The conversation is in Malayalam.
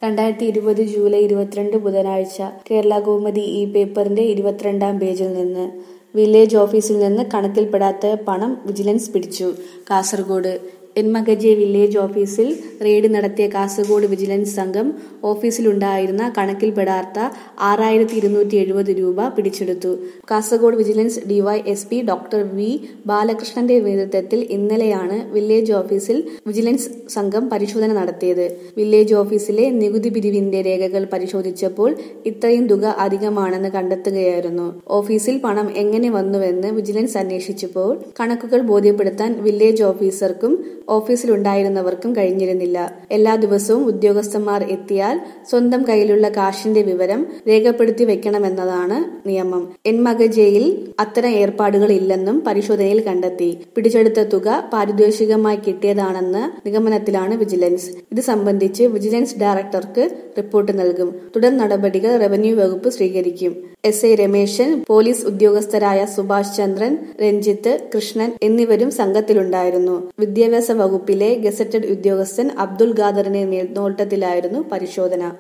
രണ്ടായിരത്തി ഇരുപത് ജൂലൈ ഇരുപത്തിരണ്ട് ബുധനാഴ്ച കേരള കൗമുദി ഈ പേപ്പറിന്റെ ഇരുപത്തിരണ്ടാം പേജിൽ നിന്ന് വില്ലേജ് ഓഫീസിൽ നിന്ന് കണക്കിൽപ്പെടാത്ത പണം വിജിലൻസ് പിടിച്ചു കാസർഗോഡ് എൻമകജെ വില്ലേജ് ഓഫീസിൽ റെയ്ഡ് നടത്തിയ കാസർഗോഡ് വിജിലൻസ് സംഘം ഓഫീസിലുണ്ടായിരുന്ന കണക്കിൽപ്പെടാത്ത ആറായിരത്തി ഇരുന്നൂറ്റി എഴുപത് രൂപ പിടിച്ചെടുത്തു Kasaragod vigilance D Y S P doctor V ബാലകൃഷ്ണന്റെ നേതൃത്വത്തിൽ ഇന്നലെയാണ് വില്ലേജ് ഓഫീസിൽ വിജിലൻസ് സംഘം പരിശോധന നടത്തിയത് വില്ലേജ് ഓഫീസിലെ നികുതി പിരിവിന്റെ രേഖകൾ പരിശോധിച്ചപ്പോൾ ഇത്രയും തുക അധികമാണെന്ന് കണ്ടെത്തുകയായിരുന്നു ഓഫീസിൽ പണം എങ്ങനെ വന്നുവെന്ന് വിജിലൻസ് അന്വേഷിച്ചപ്പോൾ കണക്കുകൾ ബോധ്യപ്പെടുത്താൻ വില്ലേജ് ഓഫീസർക്കും ഓഫീസിലുണ്ടായിരുന്നവർക്കും കഴിഞ്ഞിരുന്നില്ല എല്ലാ ദിവസവും ഉദ്യോഗസ്ഥന്മാർ എത്തിയാൽ സ്വന്തം കയ്യിലുള്ള കാശിന്റെ വിവരം രേഖപ്പെടുത്തി വെക്കണമെന്നതാണ് നിയമം എൻമകജയിൽ അത്തരം ഏർപ്പാടുകൾ ഇല്ലെന്നും പരിശോധനയിൽ കണ്ടെത്തി പിടിച്ചെടുത്ത തുക പാരിതോഷികമായി കിട്ടിയതാണെന്ന നിഗമനത്തിലാണ് വിജിലൻസ് ഇത് സംബന്ധിച്ച് വിജിലൻസ് ഡയറക്ടർക്ക് റിപ്പോർട്ട് നൽകും തുടർ നടപടികൾ റവന്യൂ വകുപ്പ് സ്വീകരിക്കും എസ് ഐ രമേശൻ പോലീസ് ഉദ്യോഗസ്ഥരായ സുഭാഷ് ചന്ദ്രൻ രഞ്ജിത്ത് കൃഷ്ണൻ എന്നിവരും സംഘത്തിലുണ്ടായിരുന്നു വിദ്യാഭ്യാസ വകുപ്പിലെ ഗസറ്റഡ് ഉദ്യോഗസ്ഥൻ അബ്ദുൾ ഖാദറിന്റെ മേൽനോട്ടത്തിലായിരുന്നു പരിശോധന